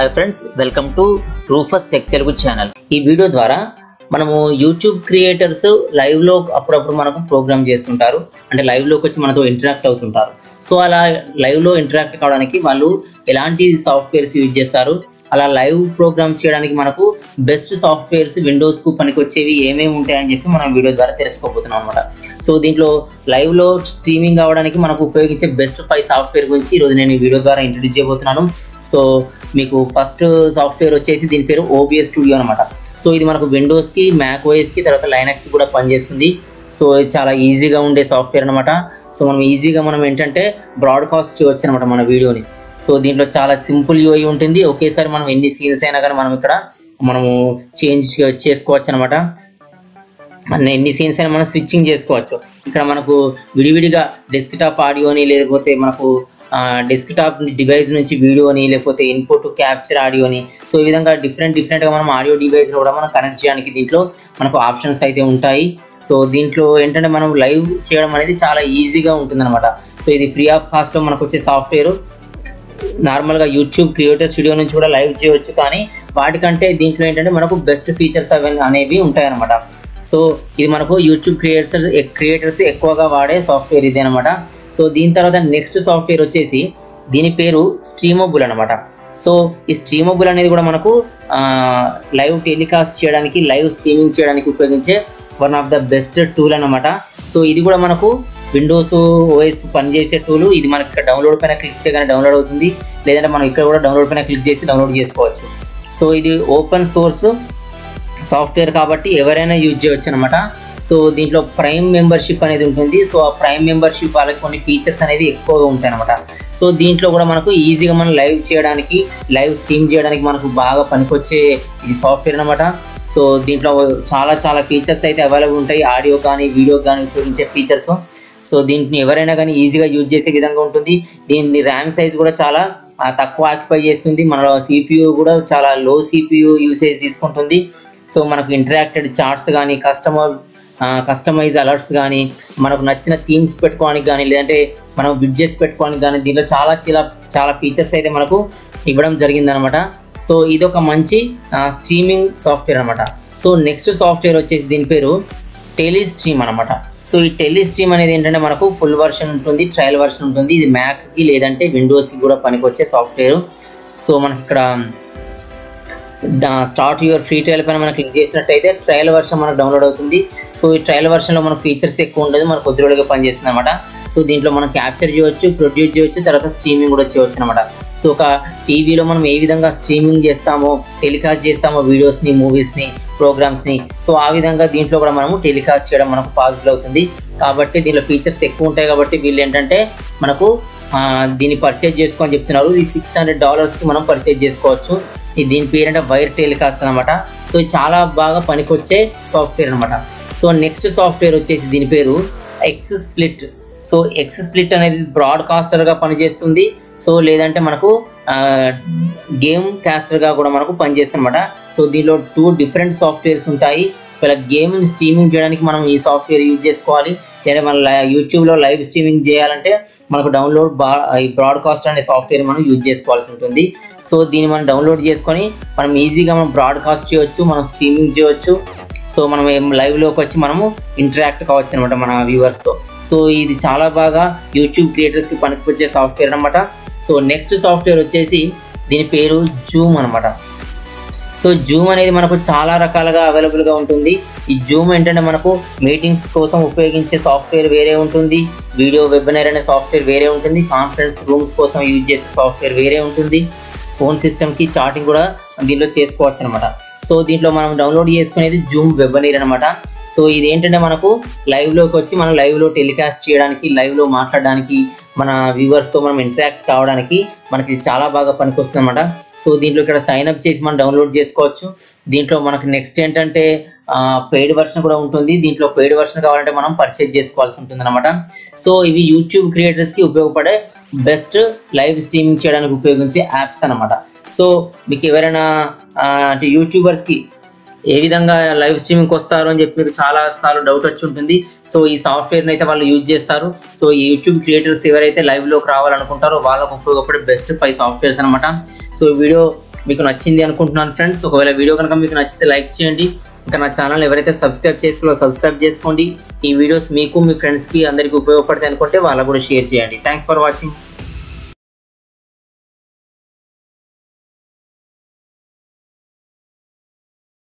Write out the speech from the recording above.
hi friends welcome to Rufus tech Telugu channel ఈ video ద్వారా మనము యూట్యూబ్ క్రియేటర్స్ లైవ్లో అప్పుడప్పుడు మనకు ప్రోగ్రామ్ చేస్తుంటారు అంటే లైవ్లోకి వచ్చి మనతో ఇంటరాక్ట్ అవుతుంటారు సో అలా లైవ్లో ఇంటరాక్ట్ కావడానికి వాళ్ళు ఎలాంటి సాఫ్ట్వేర్స్ యూజ్ చేస్తారు అలా లైవ్ ప్రోగ్రామ్స్ చేయడానికి మనకు బెస్ట్ సాఫ్ట్వేర్స్ విండోస్కు పనికొచ్చేవి ఏమేమి ఉంటాయని చెప్పి మనం వీడియో ద్వారా తెలుసుకోబోతున్నాం అనమాట సో దీంట్లో లైవ్లో స్ట్రీమింగ్ అవ్వడానికి మనకు ఉపయోగించే బెస్ట్ ఫైవ్ సాఫ్ట్వేర్ గురించి ఈరోజు నేను ఈ వీడియో ద్వారా ఇంట్రడ్యూస్ చేయబోతున్నాను సో మీకు ఫస్ట్ సాఫ్ట్వేర్ వచ్చేసి దీని పేరు ఓబిఎస్ స్టూడియో అనమాట సో ఇది మనకు విండోస్కి మ్యాక్ ఓఎస్కి తర్వాత లైనక్స్ కూడా పనిచేస్తుంది సో ఇది చాలా ఈజీగా ఉండే సాఫ్ట్వేర్ అనమాట సో మనం ఈజీగా మనం ఏంటంటే బ్రాడ్కాస్ట్ చేయవచ్చు అనమాట మన వీడియోని సో దీంట్లో చాలా సింపుల్ యూఐ ఉంటుంది ఒకేసారి మనం ఎన్ని సీన్స్ అయినా కానీ మనం ఇక్కడ మనము చేంజ్ చేసుకోవచ్చు అనమాట మన ఎన్ని సీన్స్ అయినా మనం స్విచ్చింగ్ చేసుకోవచ్చు ఇక్కడ మనకు విడివిడిగా డెస్క్టాప్ ఆడియోని లేకపోతే మనకు డెస్క్టాప్ డివైస్ నుంచి వీడియోని లేకపోతే ఇన్పుట్ క్యాప్చర్ ఆడియోని సో ఈ విధంగా డిఫరెంట్ డిఫరెంట్గా మనం ఆడియో డివైస్ కూడా మనం కనెక్ట్ చేయడానికి దీంట్లో మనకు ఆప్షన్స్ అయితే ఉంటాయి సో దీంట్లో ఏంటంటే మనం లైవ్ చేయడం అనేది చాలా ఈజీగా ఉంటుందన్నమాట సో ఇది ఫ్రీ ఆఫ్ కాస్ట్లో మనకు వచ్చే సాఫ్ట్వేర్ నార్మల్గా యూట్యూబ్ క్రియేటర్ స్టూడియో నుంచి కూడా లైవ్ చేయవచ్చు కానీ వాటికంటే దీంట్లో ఏంటంటే మనకు బెస్ట్ ఫీచర్స్ అవి అనేవి ఉంటాయి అనమాట సో ఇది మనకు యూట్యూబ్ క్రియేటర్స్ క్రియేటర్స్ ఎక్కువగా వాడే సాఫ్ట్వేర్ ఇది అనమాట సో దీని తర్వాత నెక్స్ట్ సాఫ్ట్వేర్ వచ్చేసి దీని పేరు స్ట్రీమబుల్ అనమాట సో ఈ స్ట్రీమబుల్ అనేది కూడా మనకు లైవ్ టెలికాస్ట్ చేయడానికి లైవ్ స్ట్రీమింగ్ చేయడానికి ఉపయోగించే one of the best tool అనమాట సో ఇది కూడా మనకు విండోస్ ఓఎస్ పనిచేసే టూల్ ఇది మనకి ఇక్కడ డౌన్లోడ్ పైన క్లిక్ చేయగానే డౌన్లోడ్ అవుతుంది లేదంటే మనం ఇక్కడ కూడా డౌన్లోడ్ పైన క్లిక్ చేసి డౌన్లోడ్ చేసుకోవచ్చు సో ఇది ఓపెన్ సోర్స్ సాఫ్ట్వేర్ కాబట్టి ఎవరైనా యూజ్ చేయవచ్చు అనమాట సో దీంట్లో ప్రైమ్ మెంబర్షిప్ అనేది ఉంటుంది సో ఆ ప్రైమ్ మెంబర్షిప్ వాళ్ళకి కొన్ని ఫీచర్స్ అనేవి ఎక్కువగా ఉంటాయి అనమాట సో దీంట్లో కూడా మనకు ఈజీగా మనం లైవ్ చేయడానికి లైవ్ స్ట్రీమ్ చేయడానికి మనకు బాగా పనికొచ్చే ఇది సాఫ్ట్వేర్ అనమాట సో దీంట్లో చాలా చాలా ఫీచర్స్ అయితే అవైలబుల్ ఉంటాయి ఆడియో కానీ వీడియో కానీ ఉపయోగించే ఫీచర్స్ సో దీన్ని ఎవరైనా కానీ ఈజీగా యూజ్ చేసే విధంగా ఉంటుంది దీని ర్యామ్ సైజ్ కూడా చాలా ఆ, తక్కువ ఆక్యుపై చేస్తుంది మన సిపియు కూడా చాలా లో సిపియు యూసేజ్ తీసుకుంటుంది సో మనకు ఇంటరాక్టెడ్ చార్ట్స్ కానీ కస్టమర్ కస్టమైజ్ అలర్ట్స్ కానీ మనకు నచ్చిన థీమ్స్ పెట్టుకోవడానికి కానీ లేదంటే మనం విడ్జెట్స్ పెట్టుకోవడానికి కానీ దీనిలో చాలా చాలా చాలా ఫీచర్స్ అయితే మనకు ఇవ్వడం జరిగిందనమాట సో ఇది ఒక మంచి స్ట్రీమింగ్ సాఫ్ట్వేర్ అనమాట సో నెక్స్ట్ సాఫ్ట్వేర్ వచ్చేసి దీని పేరు టెలిస్ట్రీమ్ అనమాట సో ఈ టెలిస్ట్రీమ్ అనేది ఏంటంటే మనకు ఫుల్ వర్షన్ ఉంటుంది ట్రయల్ వర్షన్ ఉంటుంది ఇది మ్యాక్కి లేదంటే విండోస్కి కూడా పనికొచ్చే సాఫ్ట్వేర్ సో మనకి ఇక్కడ స్టార్ట్ యువర్ ఫ్రీ ట్రయల్ పైన మనం క్లిక్ చేసినట్టయితే ట్రయల్ వర్షన్ మనకు డౌన్లోడ్ అవుతుంది సో ఈ ట్రయల్ వర్షన్లో మనకు ఫీచర్స్ ఎక్కువ ఉండదు మనకు కొద్ది రోజులుగా పనిచేస్తుంది అనమాట సో దీంట్లో మనం క్యాప్చర్ చేయవచ్చు ప్రొడ్యూస్ చేయవచ్చు తర్వాత స్ట్రీమింగ్ కూడా చేయవచ్చు అనమాట సో ఒక టీవీలో మనం ఏ విధంగా స్ట్రీమింగ్ చేస్తామో టెలికాస్ట్ చేస్తామో వీడియోస్ని మూవీస్ని ప్రోగ్రామ్స్ని సో ఆ విధంగా దీంట్లో కూడా మనము టెలికాస్ట్ చేయడం మనకు పాసిబుల్ అవుతుంది కాబట్టి దీనిలో ఫీచర్స్ ఎక్కువ ఉంటాయి కాబట్టి వీళ్ళు ఏంటంటే మనకు ఆ, దీన్ని పర్చేజ్ చేసుకోని చెప్తున్నారు ఇది సిక్స్ హండ్రెడ్ డాలర్స్కి మనం పర్చేజ్ చేసుకోవచ్చు ఇది దీని పేరు అంటే వైర్ టెలికాస్ట్ అనమాట సో ఇది చాలా బాగా పనికొచ్చే సాఫ్ట్వేర్ అనమాట సో నెక్స్ట్ సాఫ్ట్వేర్ వచ్చేసి దీని పేరు X split so X split అనేది బ్రాడ్కాస్టర్గా పనిచేస్తుంది సో లేదంటే మనకు గేమ్ క్యాస్టర్గా కూడా మనకు పనిచేస్తుంది అనమాట సో దీనిలో టూ డిఫరెంట్ సాఫ్ట్వేర్స్ ఉంటాయి ఒకవేళ గేమ్ స్ట్రీమింగ్ చేయడానికి మనం ఈ సాఫ్ట్వేర్ యూజ్ చేసుకోవాలి లేదా మన లై- యూట్యూబ్లో లైవ్ స్ట్రీమింగ్ చేయాలంటే మనకు డౌన్లోడ్ బా ఈ బ్రాడ్కాస్ట్ అనే సాఫ్ట్వేర్ మనం యూజ్ చేసుకోవాల్సి ఉంటుంది సో దీన్ని మనం డౌన్లోడ్ చేసుకొని మనం ఈజీగా మనం బ్రాడ్కాస్ట్ చేయొచ్చు మనం స్ట్రీమింగ్ చేయొచ్చు సో మనం ఏం లైవ్లోకి వచ్చి మనము ఇంటరాక్ట్ కావచ్చు అనమాట మన వ్యూవర్స్తో సో ఇది చాలా బాగా యూట్యూబ్ క్రియేటర్స్కి పనికొచ్చే సాఫ్ట్వేర్ అనమాట సో నెక్స్ట్ సాఫ్ట్వేర్ వచ్చేసి దీని పేరు జూమ్ అనమాట సో జూమ్ అనేది మనకు చాలా రకాలుగా అవైలబుల్గా ఉంటుంది ఈ జూమ్ ఏంటంటే మనకు మీటింగ్స్ కోసం ఉపయోగించే సాఫ్ట్వేర్ వేరే ఉంటుంది వీడియో వెబినార్ అనే సాఫ్ట్వేర్ వేరే ఉంటుంది కాన్ఫరెన్స్ రూమ్స్ కోసం యూజ్ చేసే సాఫ్ట్వేర్ వేరే ఉంటుంది ఫోన్ సిస్టమ్కి చాటింగ్ కూడా దీనిలో చేసుకోవచ్చు అనమాట సో దీంట్లో మనం డౌన్లోడ్ చేసుకునేది జూమ్ వెబనీర్ అనమాట సో ఇది ఏంటంటే మనకు లైవ్లోకి వచ్చి మనం లైవ్లో టెలికాస్ట్ చేయడానికి లైవ్లో మాట్లాడడానికి మన వ్యూవర్స్తో మనం ఇంటరాక్ట్ కావడానికి మనకి ఇది చాలా బాగా పనికొస్తుంది అనమాట సో దీంట్లో ఇక్కడ సైన్ అప్ చేసి మనం డౌన్లోడ్ చేసుకోవచ్చు దీంట్లో మనకు నెక్స్ట్ ఏంటంటే పెయిడ్ వర్షన్ కూడా ఉంటుంది దీంట్లో పెయిడ్ వర్షన్ కావాలంటే మనం పర్చేజ్ చేసుకోవాల్సి ఉంటుంది అనమాట సో ఇవి యూట్యూబ్ క్రియేటర్స్కి ఉపయోగపడే బెస్ట్ లైవ్ స్ట్రీమింగ్ చేయడానికి ఉపయోగించే యాప్స్ అనమాట సో మీకు ఎవరైనా ఆ, అంటే యూట్యూబర్స్కి ఏ విధంగా లైవ్ స్ట్రీమింగ్కి వస్తారు అని చెప్పి మీకు చాలా సార్లు డౌట్ వచ్చి ఉంటుంది సో ఈ సాఫ్ట్వేర్ని అయితే వాళ్ళు యూజ్ చేస్తారు సో ఈ యూట్యూబ్ క్రియేటర్స్ ఎవరైతే లైవ్లోకి రావాలనుకుంటారో వాళ్ళకు ఉపయోగపడే బెస్ట్ ఫైవ్ సాఫ్ట్వేర్స్ అనమాట సో ఈ వీడియో మీకు నచ్చింది అనుకుంటున్నాను ఫ్రెండ్స్ ఒకవేళ వీడియో కనుక మీకు నచ్చితే లైక్ చేయండి ఇంకా నా ఛానల్ ఎవరైతే సబ్స్క్రైబ్ చేసుకోలో సబ్స్క్రైబ్ చేసుకోండి ఈ వీడియోస్ మీకు మీ ఫ్రెండ్స్కి అందరికీ ఉపయోగపడతాయి అనుకుంటే వాళ్ళకు కూడా షేర్ చేయండి థ్యాంక్స్ ఫర్ వాచింగ్